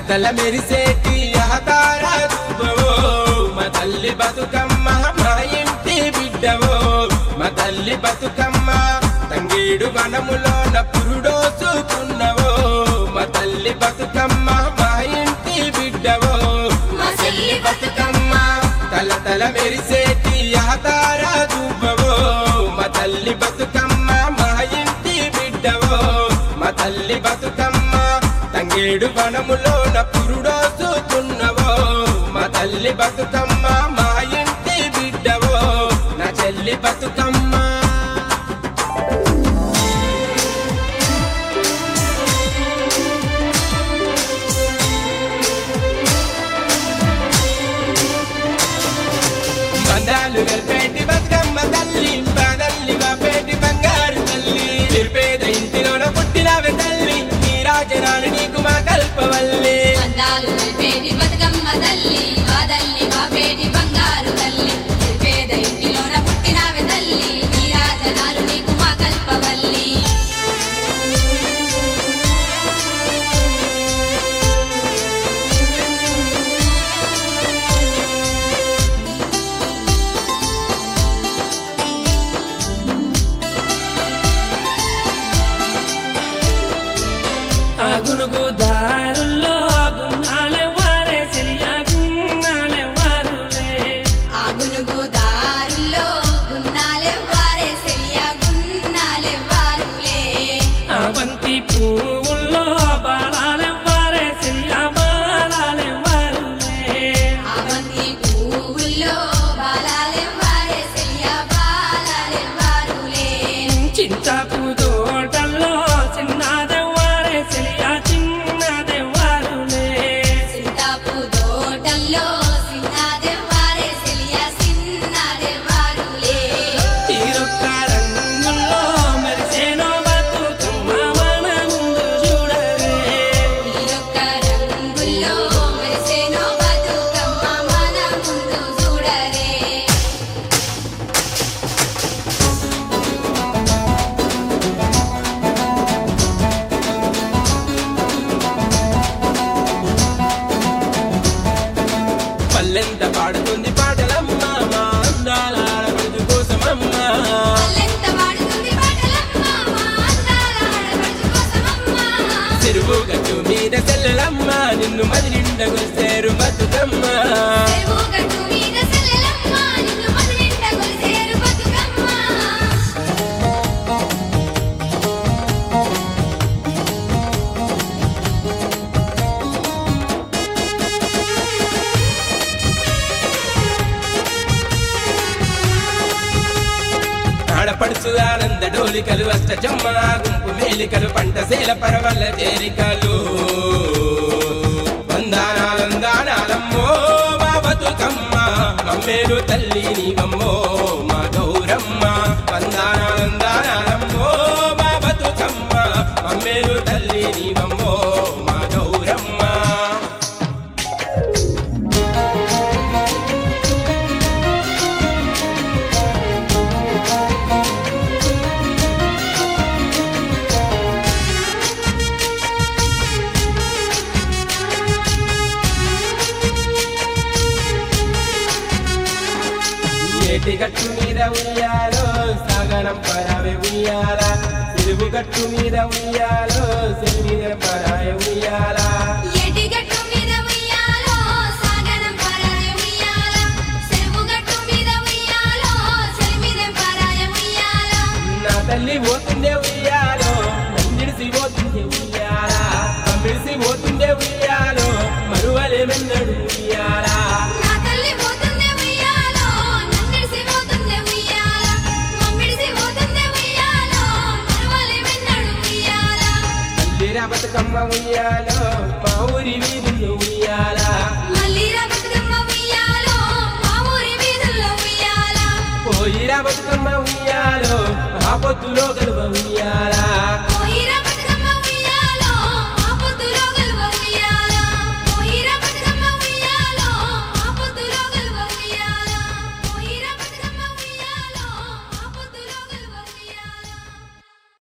తల మెరిసేటి అవతార రూపవో మా తల్లి బతుకమ్మ మా ఇంటి బిడ్డవో మా తల్లి బతుకమ్మ తంగేడు వనములోన పురుడోసుకున్నవో మా తల్లి బతుకమ్మ మా ఇంటి బిడ్డవో మా చెల్లి బతుకమ్మ తల తల మెరిసేటి అవతార రూపవో మా తల్లి బతుకమ్మ మా ఇంటి బిడ్డవో మా తల్లి బతుకమ్మ తంగేడు వనములోన పురుడోసుకున్నవో మా తల్లి బతుకమ్మ మా ఇంటి బిడ్డవో నా చెల్లి బతుకమ్మ బంధాలు కలిపేటి బతుకమ్మ తల్లి బాదల్లి బాపేటి బంగారు తల్లి నిర్పేద ఇంటిలోన పుట్టినవే తల్లి నీ రాజరాణి నీకు మా కల్పవల్లి అందాలు పేటి బతుకమ్మ తల్లి వాదల్లి మా పేటి బంగారు తల్లి పేద ఇంటిలోన పుట్టినవే తల్లి నీ రాజనాలు నీకు మా కల్పవల్లి అగునుగు దారుల్లో గున్నాలే వారే సిరియా గున్నాలే వారులే ఆ గునుగు దారుల్లో గున్నాలే వారే సెయ్య గున్నాలే వారులే ఆ బంతి పువ్వుల్లో బాలాలే వారే సిరియా బాలాలే వారులే అవంతి పువ్వుల్లో బాలాలే వారే సెయ్య బాలాలే వారులే చింతాపు తోటల్లో చిన్నదే వారే సిరియా చిన్నదే వారులే సింతాపు తోటల్లో సిన్నదే వారే సెయ్య సిన్నదే వారులే తీరొక్క రంగుల్లో మెరిసేనో బతుకమ్మ మన ముందు చూడరే నీరొక్క రంగుల్లో మెరిసేనో బతుకమ్మ మన ముందు చూడరే పల్లెంత పాడుతుంది పాటలమ్మ మా అందాల ఆడపడుచు కోసమమ్మ పల్లెంత పాడుతుంది పాటలమ్మ మా అందాల ఆడపడుచు కోసమమ్మ చెరువు గట్టు మీద సెల్లెలమ్మ నిన్ను మది నిండా కొలిసేరు బతుకమ్మ చెరువు గట్టు మీద సెల్లెలమ్మ నిన్ను మదినిండా కొలిసేరు బతుకమ్మ ఆడపడుచు ఆనంద డోలికలు అష్టజమ్మ గుంపు మేలికలు పంట సేల పరవల్ల చేరికలు వందానాలందానాలమ్మో మా బతుకమ్మ మమ్మేలు తల్లి నీవమ్మో మా గౌరమ్మ వందానాలందానాలమ్మో మా బతుకమ్మ మమ్మేలు తల్లి నీవమ్మో మా గౌరమ్మ ఏటి గట్టు మీద ఉయ్యాలో సాగనం పరావే ఉయ్యాల సిలువు గట్టు మీద ఉయ్యాలో సెలిమిద పరాయ ఉయ్యాల ఏటి గట్టు మీద ఉయ్యాలో సాగనం పరాయ ఉయ్యాల చెరువు గట్టు మీద ఉయ్యాలో చెలిమిదెం పరాయ ఉయ్యాల నా తల్లి పోతుండే ఉయ్యాలో నందిడిసి పోతుండే ఉయ్యాల పంపిడిసి పోతుండే ఉయ్యాలో మరువలేమెన్నడు ఉయ్యాల నా తల్లి పోతుందే ఉయ్యాలో నన్నిడిసి పోతుందే ఉయ్యాల మమ్మిడిసి పోతుందే ఉయ్యాలో మరువలే వెన్నడు ఉయ్యాల తల్లిరా బతుకమ్మ ఉయ్యాలో మా ఊరి వీధుల్లో ఉయ్యాల మల్లిరా బతుకమ్మ ఉయ్యాలో మా ఊరి వీధుల్లో ఉయ్యాల పోయిరా బతుకమ్మ ఉయ్యాలో ఆ పొద్దులో గలువ ఉయ్యాల